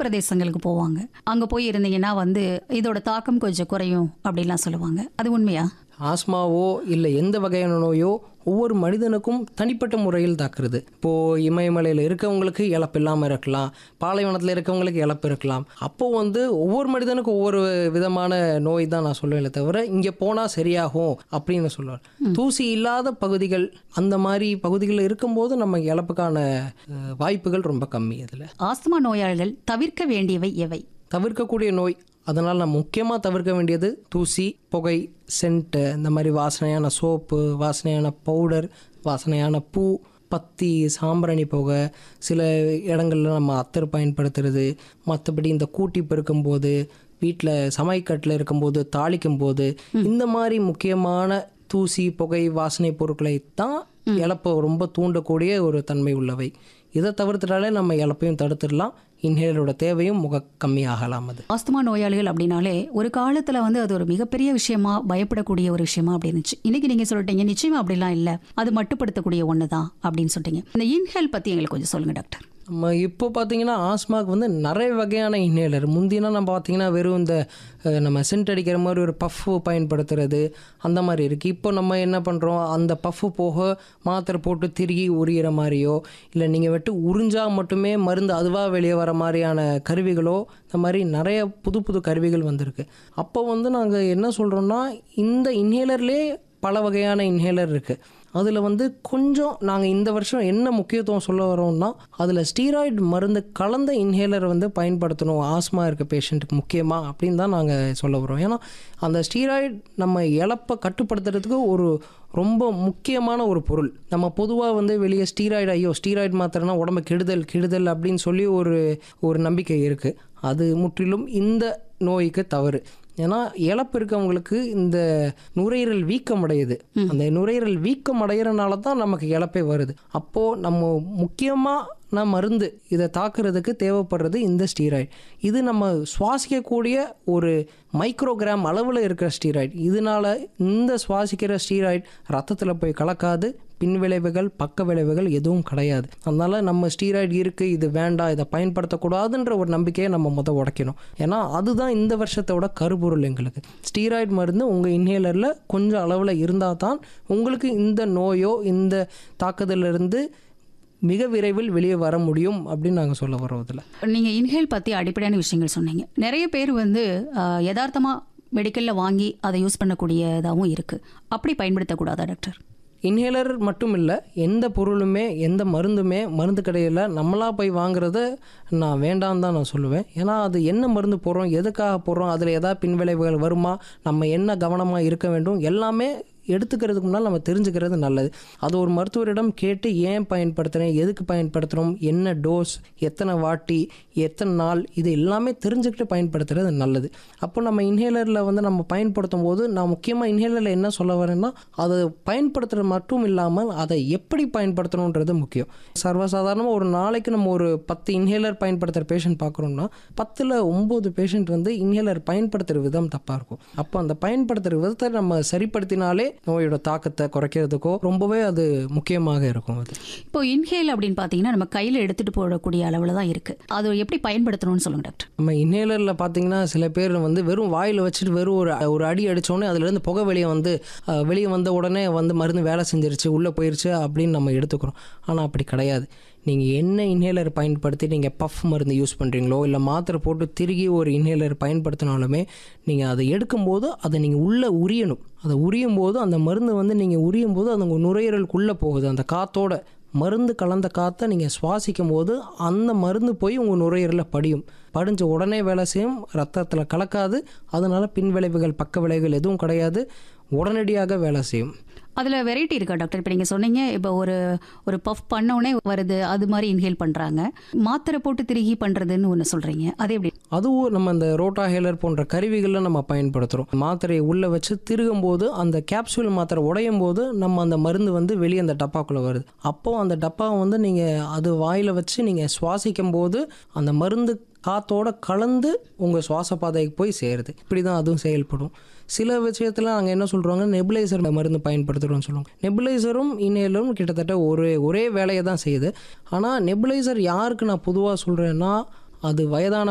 பிரதேசங்களுக்கு போவாங்க அங்க போய் இருந்தீங்கன்னா வந்து இதோட தாக்கம் கொஞ்சம் குறையும் அப்படின்லாம் சொல்லுவாங்க அது உண்மையா ஆஸ்மாவோ இல்லை எந்த வகையான நோயோ ஒவ்வொரு மனிதனுக்கும் தனிப்பட்ட முறையில் தாக்குறது இப்போது இமயமலையில் இருக்கவங்களுக்கு இழப்பு இல்லாமல் இருக்கலாம் பாலைவனத்தில் இருக்கவங்களுக்கு இழப்பு இருக்கலாம் அப்போ வந்து ஒவ்வொரு மனிதனுக்கும் ஒவ்வொரு விதமான நோய் தான் நான் சொல்லுவேன் தவிர இங்கே போனால் சரியாகும் அப்படின்னு சொல்லுவேன் தூசி இல்லாத பகுதிகள் அந்த மாதிரி பகுதிகளில் இருக்கும்போது நம்ம இழப்புக்கான அஹ், வாய்ப்புகள் ரொம்ப கம்மி அதில் ஆஸ்துமா நோயாளிகள் தவிர்க்க வேண்டியவை எவை தவிர்க்கக்கூடிய நோய் அதனால் நம்ம முக்கியமாக தவிர்க்க வேண்டியது தூசி புகை சென்ட்டு இந்த மாதிரி வாசனையான சோப்பு வாசனையான பவுடர் வாசனையான பூ பத்தி சாம்பிராணி புகை சில இடங்கள்ல நம்ம அத்தர் பயன்படுத்துறது மற்றபடி இந்த கூட்டி பெருக்கும்போது வீட்டில் சமைக்கட்டில் இருக்கும்போது தாளிக்கும் போது இந்த மாதிரி முக்கியமான தூசி புகை வாசனை பொருட்களை தான் இழப்பை ரொம்ப தூண்டக்கூடிய ஒரு தன்மை உள்ளவை இதை தவிர்த்துட்டாலே நம்ம இழப்பையும் தடுத்துடலாம் இன்ஹேலரோட தேவையும் முக கம்மியாகலாம் அது ஆஸ்துமா நோயாளிகள் அப்படின்னாலே ஒரு காலத்துல வந்து அது ஒரு மிகப்பெரிய விஷயமா பயப்படக்கூடிய ஒரு விஷயமா அப்படி இருந்துச்சு இன்னைக்கு நீங்க சொல்லிட்டீங்க நிச்சயமா அப்படிலாம் இல்ல அது மட்டுப்படுத்தக்கூடிய ஒண்ணுதான் அப்படின்னு சொல்லிட்டீங்க இந்த இன்ஹேல் பத்தி எங்களுக்கு கொஞ்சம் சொல்லுங்க டாக்டர் நம்ம இப்போ பார்த்தீங்கன்னா ஆஸ்மாக்கு வந்து நிறைய வகையான இன்ஹேலர் முந்தினா நம்ம பார்த்தீங்கன்னா வெறும் இந்த அஹ், நம்ம சென்ட் அடிக்கிற மாதிரி ஒரு பஃப் பயன்படுத்துறது அந்த மாதிரி இருக்குது இப்போ நம்ம என்ன பண்ணுறோம் அந்த பஃப் போக மாத்திரை போட்டு திருகி உரியிற மாதிரியோ இல்லை நீங்கள் வெட்டு உறிஞ்சா மட்டுமே மருந்து அதுவாக வெளியே வர மாதிரியான கருவிகளோ இந்த மாதிரி நிறைய புது புது கருவிகள் வந்திருக்கு அப்போ வந்து நாங்கள் என்ன சொல்கிறோம்னா இந்த இன்ஹேலர்லேயே பல வகையான இன்ஹேலர் இருக்குது அதில் வந்து கொஞ்சம் நாங்கள் இந்த வருஷம் என்ன முக்கியத்துவம் சொல்ல வரோம்னா அதில் ஸ்டீராய்டு மருந்து கலந்த இன்ஹேலர் வந்து பயன்படுத்தணும் ஆஸ்மா இருக்க பேஷண்ட்டுக்கு முக்கியமாக அப்படின்னு தான் நாங்கள் சொல்ல வரோம் ஏன்னா அந்த ஸ்டீராய்டு நம்ம இழப்பை கட்டுப்படுத்துறதுக்கு ஒரு ரொம்ப முக்கியமான ஒரு பொருள் நம்ம பொதுவாக வந்து வெளியே ஸ்டீராய்டு ஐயோ ஸ்டீராய்டு மாத்திரனா உடம்பு கெடுதல் கெடுதல் அப்படின்னு சொல்லி ஒரு ஒரு நம்பிக்கை இருக்குது அது முற்றிலும் இந்த நோய்க்கு தவறு ஏன்னா இழப்பு இருக்கவங்களுக்கு இந்த நுரையீரல் வீக்கம் அடையுது அந்த நுரையீரல் வீக்கம் அடையிறனால தான் நமக்கு இழப்பே வருது அப்போது நம்ம முக்கியமாக நான் மருந்து இதை தாக்குறதுக்கு தேவைப்படுறது இந்த ஸ்டீராய்டு இது நம்ம சுவாசிக்கக்கூடிய ஒரு மைக்ரோகிராம் அளவில் இருக்கிற ஸ்டீராய்டு இதனால இந்த சுவாசிக்கிற ஸ்டீராய்டு ரத்தத்தில் போய் கலக்காது பின்விளைவுகள் பக்க விளைவுகள் எதுவும் கிடையாது அதனால நம்ம ஸ்டீராய்டு இருக்குது இது வேண்டாம் இதை பயன்படுத்தக்கூடாதுன்ற ஒரு நம்பிக்கையை நம்ம முத உடைக்கணும் ஏன்னா அதுதான் இந்த வருஷத்தோட கருப்பொருள் எங்களுக்கு ஸ்டீராய்டு மருந்து உங்கள் இன்ஹேலரில் கொஞ்சம் அளவில் இருந்தால் தான் உங்களுக்கு இந்த நோயோ இந்த தாக்குதலிருந்து மிக விரைவில் வெளியே வர முடியும் அப்படின்னு நாங்கள் சொல்ல வரோம் இதில் நீங்க இன்ஹேல் பத்தி அடிப்படையான விஷயங்கள் சொன்னீங்க நிறைய பேர் வந்து ஆஹ், யதார்த்தமா மெடிக்கல்ல வாங்கி அதை யூஸ் பண்ணக்கூடியதாகவும் இருக்கு அப்படி பயன்படுத்தக்கூடாதா டாக்டர் இன்ஹேலர் மட்டும் இல்லை எந்த பொருளுமே எந்த மருந்துமே மருந்து கடையில் நம்மளா போய் வாங்குறத நான் வேண்டாம் தான் நான் சொல்லுவேன் ஏன்னா அது என்ன மருந்து போடுறோம் எதுக்காக போடுறோம் அதில் எதாவது பின்விளைவுகள் வருமா நம்ம என்ன கவனமாக இருக்க வேண்டும் எல்லாமே எடுத்துக்கிறதுக்கு முன்னால் நம்ம தெரிஞ்சுக்கிறது நல்லது அது ஒரு மருத்துவரிடம் கேட்டு ஏன் பயன்படுத்துகிறேன் எதுக்கு பயன்படுத்துகிறோம் என்ன டோஸ் எத்தனை வாட்டி எத்தனை நாள் இது எல்லாமே தெரிஞ்சுக்கிட்டு பயன்படுத்துறது நல்லது அப்போ நம்ம இன்ஹேலரில் வந்து நம்ம பயன்படுத்தும் போது நான் முக்கியமாக இன்ஹேலரில் என்ன சொல்ல வரேன்னா அதை பயன்படுத்துறது மட்டும் இல்லாமல் அதை எப்படி பயன்படுத்தணுன்றது முக்கியம் சர்வசாதாரணமாக ஒரு நாளைக்கு நம்ம ஒரு பத்து இன்ஹேலர் பயன்படுத்துகிற பேஷண்ட் பார்க்குறோம்னா பத்தில் ஒம்பது பேஷண்ட் வந்து இன்ஹேலர் பயன்படுத்துகிற விதம் தப்பாக இருக்கும் அப்போ அந்த பயன்படுத்துகிற விதத்தை நம்ம சரிப்படுத்தினாலே நோயோட தாக்கத்தை குறைக்கிறதுக்கோ ரொம்பவே அது முக்கியமாக இருக்கும் அது இப்போ இன்ஹேல் அப்படின்னு பார்த்தீங்கன்னா நம்ம கையில் எடுத்துட்டு போடக்கூடிய அளவில் தான் இருக்கு அது எப்படி பயன்படுத்தணும்னு சொல்லுங்க டாக்டர் நம்ம இன்ஹேலரில் பார்த்தீங்கன்னா சில பேர் வந்து வெறும் வாயில் வச்சுட்டு வெறும் ஒரு ஒரு அடி அடித்தோடனே அதுலேருந்து புகை வெளியே வந்து அஹ், வெளியே வந்த உடனே வந்து மருந்து வேலை செஞ்சிருச்சு உள்ளே போயிருச்சு அப்படின்னு நம்ம எடுத்துக்கிறோம் ஆனால் அப்படி கிடையாது நீங்கள் என்ன இன்ஹேலர் பயன்படுத்தி நீங்கள் பஃப் மருந்து யூஸ் பண்ணுறீங்களோ இல்லை மாத்திரை போட்டு திருகி ஒரு இன்ஹேலர் பயன்படுத்தினாலுமே நீங்கள் அதை எடுக்கும்போது அதை நீங்கள் உள்ளே உரியணும் அதை உரியும் போது அந்த மருந்து வந்து நீங்கள் உரியும் போது அது உங்கள் நுரையீரலுக்குள்ளே போகுது அந்த காத்தோட மருந்து கலந்த காற்றை நீங்கள் சுவாசிக்கும் போது அந்த மருந்து போய் உங்கள் நுரையீரலில் படியும் படிஞ்ச உடனே வேலை செய்யும் ரத்தத்தில் கலக்காது அதனால் பின்விளைவுகள் பக்க விளைவுகள் எதுவும் கிடையாது உடனடியாக வேலை செய்யும் அதில் வெரைட்டி இருக்கா டாக்டர் இப்போ நீங்கள் சொன்னீங்க இப்போ ஒரு ஒரு பஃப் பண்ண உடனே வருது அது மாதிரி இன்ஹேல் பண்ணுறாங்க மாத்திரை போட்டு திருகி பண்ணுறதுன்னு ஒன்று சொல்கிறீங்க அது எப்படி அதுவும் நம்ம இந்த ரோட்டா ஹேலர் போன்ற கருவிகளில் நம்ம பயன்படுத்துகிறோம் மாத்திரையை உள்ளே வச்சு திருகும் போது அந்த கேப்சூல் மாத்திரை உடையும் போது நம்ம அந்த மருந்து வந்து வெளியே அந்த டப்பாக்குள்ளே வருது அப்போது அந்த டப்பாவை வந்து நீங்கள் அது வாயில் வச்சு நீங்கள் சுவாசிக்கும் போது அந்த மருந்து காத்தோட கலந்து உங்கள் சுவாச பாதைக்கு போய் சேருது இப்படி தான் அதுவும் செயல்படும் சில விஷயத்தில் நாங்கள் என்ன சொல்கிறோங்க நெபுலைசர் மருந்து பயன்படுத்துகிறோம்னு சொல்லுவோம் நெபுலைசரும் இன்ஹேலரும் கிட்டத்தட்ட ஒரே ஒரே வேலையை தான் செய்யுது ஆனால் நெபுலைசர் யாருக்கு நான் பொதுவாக சொல்கிறேன்னா அது வயதான